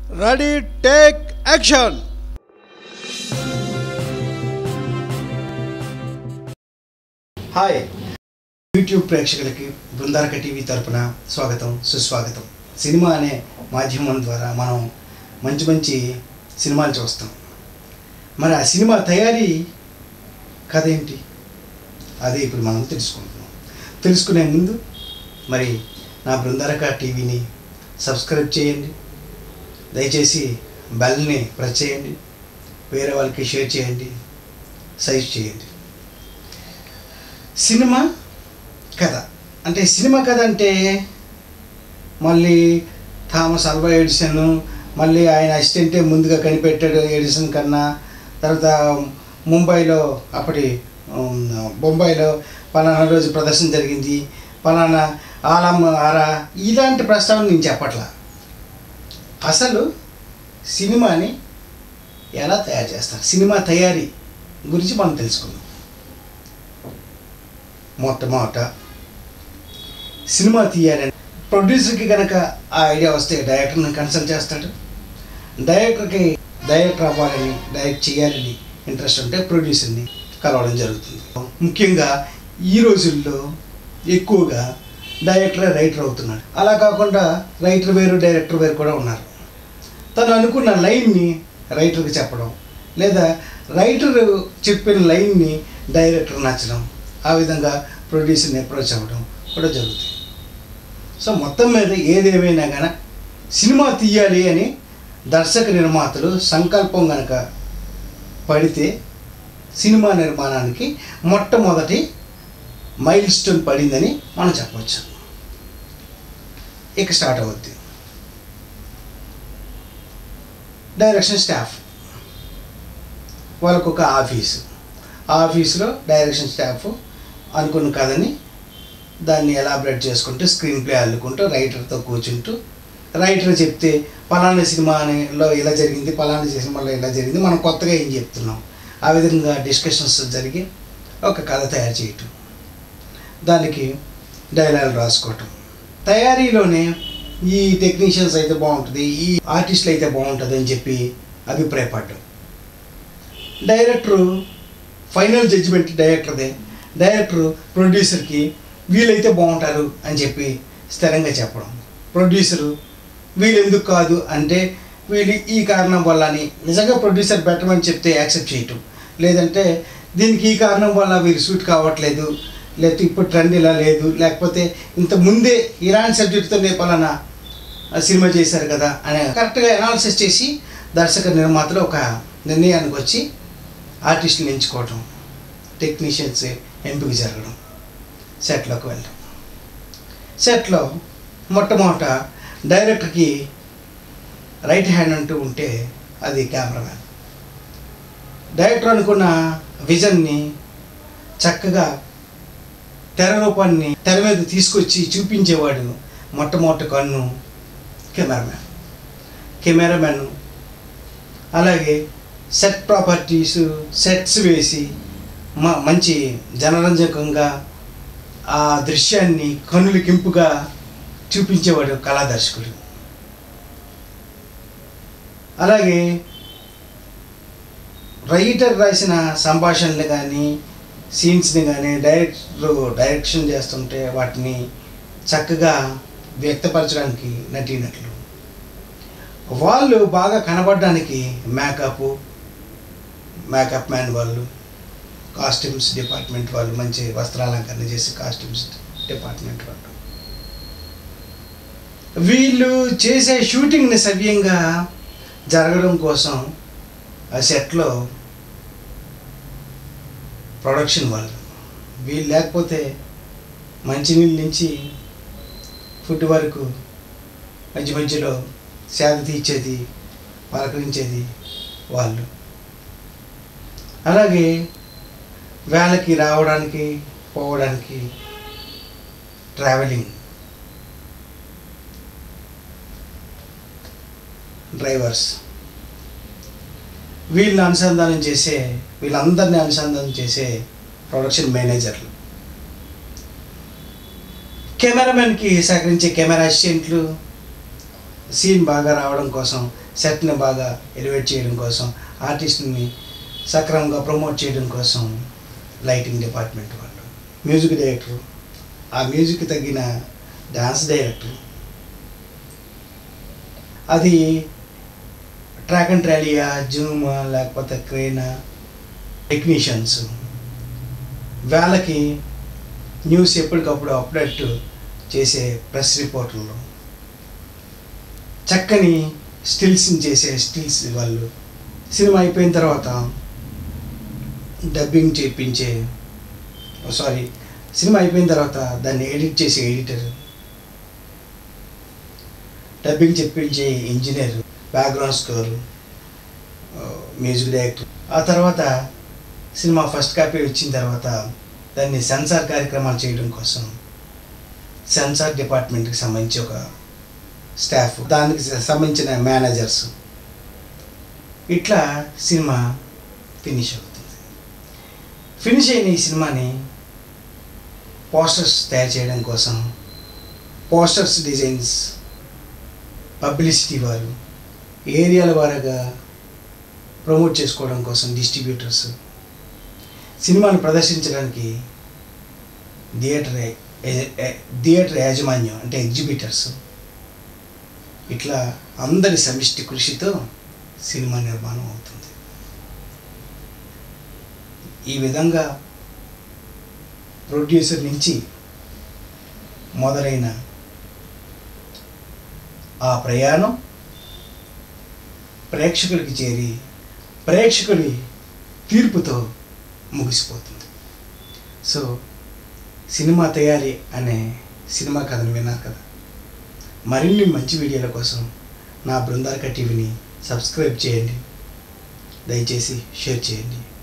ready take action hi YouTube ప్రేక్షకులకి Brindaraka TV తరపున స్వాగతం సుస్వాగతం సినిమా అనే మాధ్యమం ద్వారా మనం మంచి మంచి సినిమాలు చూస్తాం మరి ఆ సినిమా తయారీ కథ ఏంటి అదే ఇప్పుడు మనం తెలుసుకుంటున్నాం తెలుసుకునే ముందు మరి నా బృందారక టీవీని సబ్స్క్రైబ్ చేయండి దయచేసి బెల్ని ప్రెస్ చేయండి వేరే వాళ్ళకి షేర్ చేయండి సైజ్ చేయండి సినిమా కథ అంటే సినిమా కథ అంటే మళ్ళీ థామస్ అల్వా ఎడిసన్ మళ్ళీ ఆయన అసిస్టెంటే ముందుగా కనిపెట్టాడు ఎడిసన్ కన్నా తర్వాత ముంబైలో అప్పటి ఉమ్, బొంబాయిలో పలానా రోజు ప్రదర్శన జరిగింది పలానా ఆలం ఆరా ఇలాంటి ప్రస్తావన నేను చెప్పట్లా అసలు సినిమాని ఎలా తయారు చేస్తారు సినిమా తయారీ గురించి మనం తెలుసుకుందాం మొట్టమొదట సినిమా తీయాలని ప్రొడ్యూసర్కి కనుక ఆ ఐడియా వస్తే డైరెక్టర్ని కన్సల్ట్ చేస్తాడు డైరెక్టర్కి డైరెక్టర్ అవ్వాలని డైరెక్ట్ చేయాలని ఇంట్రెస్ట్ ఉంటే ప్రొడ్యూసర్ని కలవడం జరుగుతుంది ముఖ్యంగా ఈ రోజుల్లో ఎక్కువగా డైరెక్టరే రైటర్ అవుతున్నాడు అలా కాకుండా రైటర్ వేరు డైరెక్టర్ వేరు కూడా ఉన్నారు తను అనుకున్న లైన్ని రైటర్కి చెప్పడం లేదా రైటర్ చెప్పిన లైన్ని డైరెక్టర్ నచ్చడం ఆ విధంగా ప్రొడ్యూసర్ని అప్రోచ్ అవ్వడం కూడా జరుగుతుంది సో మొత్తం మీద ఏదేమైనా కానీ సినిమా తీయాలి అని దర్శక నిర్మాతలు సంకల్పం గనక పడితే సినిమా నిర్మాణానికి మొట్టమొదటి మైల్ స్టోన్ పడిందని మనం చెప్పవచ్చు ఇక స్టార్ట్ అవుద్ది డైరెక్షన్ స్టాఫ్ వాళ్ళకు ఒక ఆఫీసు ఆ ఆఫీసులో డైరెక్షన్ స్టాఫ్ అనుకున్న కథని దాన్ని ఎలాబరేట్ చేసుకుంటూ స్క్రీన్ ప్లే అల్లుకుంటూ రైటర్తో కూర్చుంటూ రైటర్ చెప్తే పలానా సినిమాలో ఇలా జరిగింది పలానా సినిమాలో ఇలా జరిగింది మనం కొత్తగా ఏం చెప్తున్నాం ఆ విధంగా డిస్కషన్స్ జరిగి ఒక కథ తయారు చేయటం దానికి డైలాగ్ రాసుకోవటం తయారీలోనే ఈ టెక్నీషియన్స్ అయితే బాగుంటుంది ఈ ఆర్టిస్టులు అయితే బాగుంటుంది అని చెప్పి అభిప్రాయపడ్డం డైరెక్టరు ఫైనల్ జడ్జిమెంట్ డైరెక్టర్దే డైరెక్టర్ ప్రొడ్యూసర్కి వీళ్ళైతే బాగుంటారు అని చెప్పి స్థిరంగా చెప్పడం ప్రొడ్యూసరు వీళ్ళు ఎందుకు కాదు అంటే వీళ్ళు ఈ కారణం వల్ల అని నిజంగా ప్రొడ్యూసర్ బెటర్మని చెప్తే యాక్సెప్ట్ చేయటం లేదంటే దీనికి ఈ కారణం వల్ల వీరు సూట్ కావట్లేదు లేకపోతే ఇప్పుడు ట్రెండ్ ఇలా లేదు లేకపోతే ఇంత ముందే ఇలాంటి సబ్జెక్టుతో పలానా సినిమా చేశారు కదా అని కరెక్ట్గా అనాలిసిస్ చేసి దర్శక నిర్మాతలు ఒక నిర్ణయానికి వచ్చి ఆర్టిస్టులు ఎంచుకోవటం టెక్నీషియన్స్ ఎంపిక జరగడం సెట్లోకి వెళ్ళడం సెట్లో మొట్టమొదట డైరెక్టర్కి రైట్ హ్యాండ్ అంటూ ఉంటే అది కెమెరామ్యాన్ డైరెక్టర్ అనుకున్న విజన్ని చక్కగా తెర రూపాన్ని తెర మీద తీసుకొచ్చి చూపించేవాడు మొట్టమొదటి కన్ను కెమెరామ్యాన్ కెమెరామ్యాన్ అలాగే సెట్ ప్రాపర్టీస్ సెట్స్ వేసి మ మంచి జనరంజకంగా ఆ దృశ్యాన్ని కనులకింపుగా చూపించేవాడు కళాదర్శకుడు అలాగే రైటర్ రాసిన సంభాషణలు కానీ సీన్స్ని కానీ డైరెక్టర్ డైరెక్షన్ చేస్తుంటే వాటిని చక్కగా వ్యక్తపరచడానికి నటీనటులు వాళ్ళు బాగా కనబడడానికి మేకప్ మేకప్ మ్యాన్ వాళ్ళు కాస్ట్యూమ్స్ డిపార్ట్మెంట్ వాళ్ళు మంచి వస్త్రాలంకరణ చేసి కాస్ట్యూమ్స్ డిపార్ట్మెంట్ వాళ్ళు వీళ్ళు చేసే షూటింగ్ని సవ్యంగా జరగడం కోసం ఆ సెట్లో ప్రొడక్షన్ వాళ్ళు వీళ్ళు లేకపోతే మంచినీళ్ళ నుంచి ఫుడ్ వరకు మధ్య మధ్యలో సేద తీర్చేది పలకరించేది వాళ్ళు అలాగే వేళకి రావడానికి పోవడానికి ట్రావెలింగ్ డ్రైవర్స్ వీళ్ళని అనుసంధానం చేసే వీళ్ళందరినీ అనుసంధానం చేసే ప్రొడక్షన్ మేనేజర్లు కెమెరామెన్కి సహకరించే కెమెరా అసిస్టెంట్లు సీన్ బాగా రావడం కోసం సెట్ని బాగా ఎలివేట్ చేయడం కోసం ఆర్టిస్ట్ని సక్రమంగా ప్రమోట్ చేయడం కోసం లైటింగ్ డిపార్ట్మెంట్ వాళ్ళు మ్యూజిక్ డైరెక్టర్ ఆ మ్యూజిక్ తగ్గిన డాన్స్ డైరెక్టర్ అది ట్రాక్ అండ్ ట్రాలియా జూమ్ లేకపోతే క్రేనా టెక్నీషియన్స్ వాళ్ళకి న్యూస్ ఎప్పటికప్పుడు అప్డేట్ చేసే ప్రెస్ రిపోర్టర్లు చక్కని స్టిల్స్ని చేసే స్టిల్స్ వాళ్ళు సినిమా అయిపోయిన తర్వాత డబ్బింగ్ చేయించే సారీ సినిమా అయిపోయిన తర్వాత దాన్ని ఎడిట్ చేసే ఎడిటర్ డబ్బింగ్ చెప్పించే engineer background score music director ఆ తర్వాత సినిమా ఫస్ట్ కాపీ వచ్చిన తర్వాత దాన్ని సెన్సార్ కార్యక్రమాలు చేయడం కోసం సెన్సార్ డిపార్ట్మెంట్కి సంబంధించి ఒక స్టాఫ్ దానికి సంబంధించిన మేనేజర్స్ ఇట్లా సినిమా ఫినిష్ అవుతుంది ఫినిష్ అయిన ఈ సినిమాని పోస్టర్స్ తయారు చేయడం కోసం పోస్టర్స్ డిజైన్స్ పబ్లిసిటీ వారు ఏరియాల వారుగా ప్రమోట్ చేసుకోవడం కోసం డిస్ట్రిబ్యూటర్స్ సినిమాను ప్రదర్శించడానికి థియేటర్ యజ- యజ- థియేటర్ యాజమాన్యం అంటే ఎగ్జిబిటర్స్ ఇట్లా అందరి సమిష్టి కృషితో సినిమా నిర్మాణం అవుతుంది ఈ విధంగా ప్రొడ్యూసర్ నుంచి మొదలైన ఆ ప్రయాణం ప్రేక్షకులకి చేరి ప్రేక్షకుడి తీర్పుతో ముగిసిపోతుంది సో సినిమా తయారీ అనే సినిమా కథను విన్నారు కదా మరిన్ని మంచి వీడియోల కోసం నా బృందార్క టీవీని సబ్స్క్రైబ్ చేయండి దయచేసి షేర్ చేయండి